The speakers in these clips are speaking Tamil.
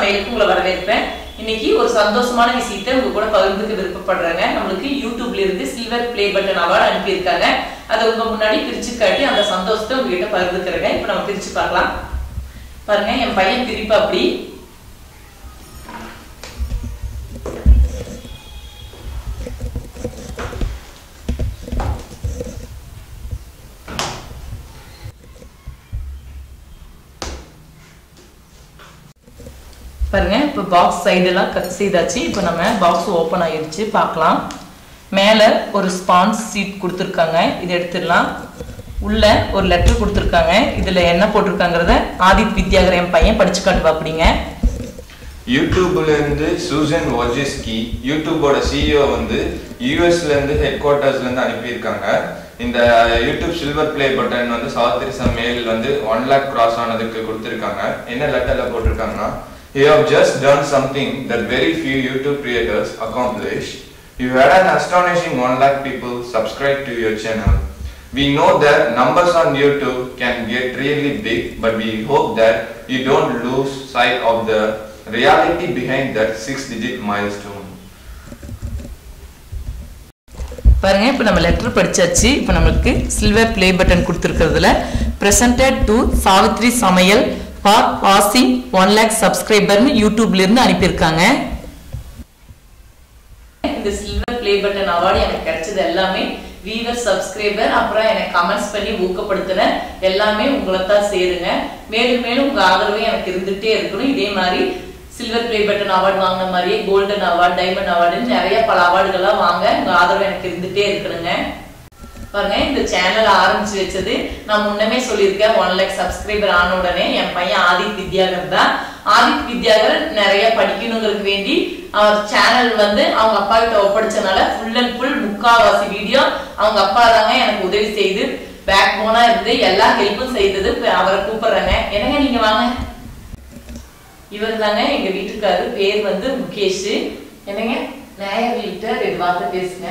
சமையலுக்கு உங்களை வரவேற்பேன் இன்னைக்கு ஒரு சந்தோஷமான விஷயத்தை உங்க கூட பகிர்ந்துக்க விருப்பப்படுறாங்க நம்மளுக்கு யூடியூப்ல இருந்து சில்வர் பிளே பட்டன் அவார்டு அனுப்பியிருக்காங்க அதை உங்க முன்னாடி பிரிச்சு காட்டி அந்த சந்தோஷத்தை உங்ககிட்ட பகிர்ந்துக்கிறேங்க இப்போ நம்ம பிரிச்சு பார்க்கலாம் பாருங்க என் பையன் பிரிப்பா அப்படி பாருங்க இப்போ பாக்ஸ் சைடெல்லாம் கட் செய்தாச்சு இப்போ நம்ம பாக்ஸ் ஓப்பன் ஆயிடுச்சு பார்க்கலாம் மேலே ஒரு ஸ்பான்ஸ் சீட் கொடுத்துருக்காங்க இதை எடுத்துடலாம் உள்ள ஒரு லெட்டர் கொடுத்துருக்காங்க இதில் என்ன போட்டிருக்காங்கிறத ஆதித் வித்யாகர் என் பையன் படிச்சு காட்டுவா அப்படிங்க யூடியூப்ல இருந்து சூசன் வாஜிஸ்கி யூடியூபோட சிஇஓ வந்து யூஎஸ்ல இருந்து ஹெட் குவார்ட்டர்ஸ்ல இருந்து அனுப்பியிருக்காங்க இந்த யூடியூப் சில்வர் பிளே பட்டன் வந்து சாவித்திரி சமையல் வந்து ஒன் லேக் கிராஸ் ஆனதுக்கு கொடுத்துருக்காங்க என்ன லெட்டர்ல போட்டிருக்காங்கன்னா you have just done something that very few YouTube creators accomplish you had an astonishing one lakh people subscribe to your channel We know that numbers on YouTube can get really big, but we hope that you don't lose sight of the reality behind that six digit milestone. பாருங்க இப்போ நம்ம லெட்டர் படிச்சாச்சு இப்போ நம்மளுக்கு சில்வர் ப்ளே பட்டன் கொடுத்துருக்கிறதுல presented to Savithri Samayal for passing one lakh சப்ஸ்கிரைபர்னு யூடியூப்ல இருந்து அனுப்பியிருக்காங்க இந்த சில்வர் ப்ளே பட்டன் அவார்டு எனக்கு கிடைச்சது எல்லாமே வீவர் சப்ஸ்கிரைபர் அப்புறம் எனக்கு கமெண்ட்ஸ் பண்ணி ஊக்கப்படுத்தின எல்லாமே உங்களை தான் சேருங்க மேலும் மேலும் உங்க ஆதரவு எனக்கு இருந்துட்டே இருக்கணும் இதே மாதிரி சில்வர் பிளே பட்டன் அவார்டு வாங்கின மாதிரியே கோல்டன் அவார்டு டைமண்ட் அவார்டுன்னு நிறைய பல அவார்டுகள்லாம் வாங்க உங்க ஆதரவு எனக்கு இருந்துட்டே இருக்கணுங்க பாருங்க இந்த சேனல் ஆரம்பிச்சு வச்சது நான் முன்னமே சொல்லியிருக்கேன் ஒன் லேக் சப்ஸ்கிரைபர் ஆன உடனே என் பையன் ஆதித் வித்யாகர் தான் ஆதித் வித்யாகர் நிறைய படிக்கணுங்கிறது வேண்டி அவர் சேனல் வந்து அவங்க அப்பா கிட்ட ஒப்படைச்சனால ஃபுல் அண்ட் ஃபுல் முக்காவாசி வீடியோ அவங்க அப்பா தாங்க எனக்கு உதவி செய்து பேக் போனா இருந்து எல்லா ஹெல்ப்பும் செய்தது இப்ப அவரை கூப்பிடுறாங்க என்னங்க நீங்க வாங்க இவர் தாங்க எங்க வீட்டுக்காரு பேர் வந்து முகேஷ் என்னங்க நேயர்கள்கிட்ட ரெண்டு வார்த்தை பேசுங்க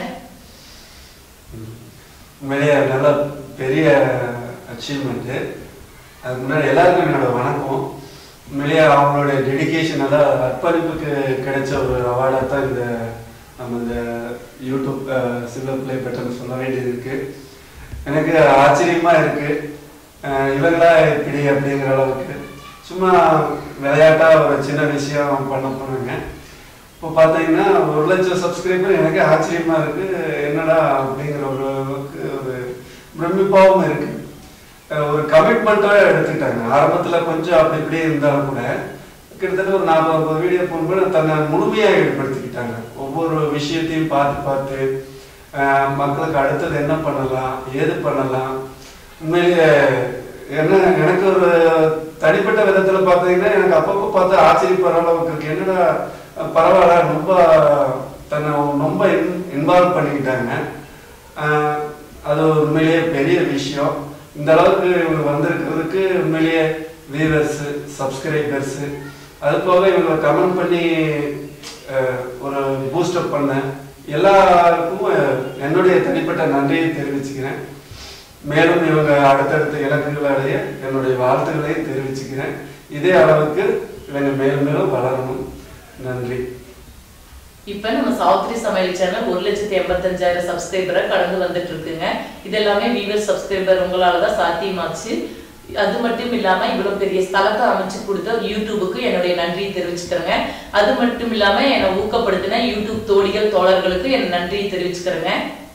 உண்மையிலேயே நல்ல பெரிய அச்சீவ்மெண்ட்டு அதுக்கு முன்னாடி எல்லாருக்கும் என்னோட வணக்கம் உண்மையிலேயே அவங்களுடைய டெடிகேஷனால அர்ப்பணிப்புக்கு கிடைச்ச ஒரு அவார்டாக தான் இந்த நம்ம இந்த யூடியூப் சில்வர் பிளே பட்டன் சொல்ல வேண்டியது இருக்கு எனக்கு ஆச்சரியமா இருக்கு அஹ் இவங்களா இப்படி அப்படிங்கிற அளவுக்கு சும்மா விளையாட்டா ஒரு சின்ன விஷயம் பண்ண போனாங்க இப்போ பார்த்தீங்கன்னா ஒரு லட்சம் சப்ஸ்கிரைபர் எனக்கு ஆச்சரியமா இருக்கு என்னடா அப்படிங்கிற ஒரு அளவுக்கு ஒரு பிரமிப்பாகவும் இருக்கு அஹ் ஒரு கமிட்மெண்ட்டாக எடுத்துக்கிட்டாங்க ஆரம்பத்தில் கொஞ்சம் அப்படி இப்படி இருந்தாலும் கூட கிட்டத்தட்ட ஒரு நாற்பது ஐம்பது வீடியோ போகும்போது தன்னை முழுமையாக ஈடுபடுத்திக்கிட்டாங்க ஒவ்வொரு விஷயத்தையும் பார்த்து பார்த்து அஹ் மக்களுக்கு அடுத்தது என்ன பண்ணலாம் ஏது பண்ணலாம் உண்மையிலேயே என்ன எனக்கு ஒரு தனிப்பட்ட விதத்துல பார்த்தீங்கன்னா எனக்கு அப்பப்போ பார்த்து ஆச்சரியப்படுற அளவுக்கு இருக்கு என்னடா பரவாயில்ல ரொம்ப தன்னை ரொம்ப இன்வால்வ் பண்ணிக்கிட்டாங்க ஆஹ் அது ஒரு உண்மையிலேயே பெரிய விஷயம் இந்த அளவுக்கு இவங்க வந்திருக்கிறதுக்கு உண்மையிலேயே வியூவர்ஸ் சப்ஸ்கிரைபர்ஸ் அது போக இவங்க கமெண்ட் பண்ணி ஆஹ் ஒரு பூஸ்டப் பண்ண எல்லாருக்கும் என்னுடைய தனிப்பட்ட நன்றியை தெரிவிச்சுக்கிறேன் மேலும் இவங்க அடுத்தடுத்த இலக்குகள் அடைய என்னுடைய வாழ்த்துக்களையும் தெரிவிச்சுக்கிறேன் இதே அளவுக்கு இவங்க மேலும் மேலும் வளரணும் நன்றி இப்ப நம்ம சாவித்ரி சமையல் சேனல் ஒரு லட்சத்தி எண்பத்தஞ்சாயிரம் சப்ஸ்கிரைபரை கடந்து வந்துட்டு இருக்குங்க இதெல்லாமே வீவர் சப்ஸ்கிரைபர் உங்களால தான் சாத்தியமாச்சு அது மட்டும் இல்லாம இவ்வளவு பெரிய ஸ்தலத்தை அமைச்சு கொடுத்த யூடியூபுக்கு என்னுடைய நன்றியை தெரிவிச்சுக்கிறேங்க அது மட்டும் இல்லாம என்னை ஊக்கப்படுத்தின யூடியூப் தோழிகள் தோழர்களுக்கு என் நன்றியை தெரிவிச்சுக்கிறேங்க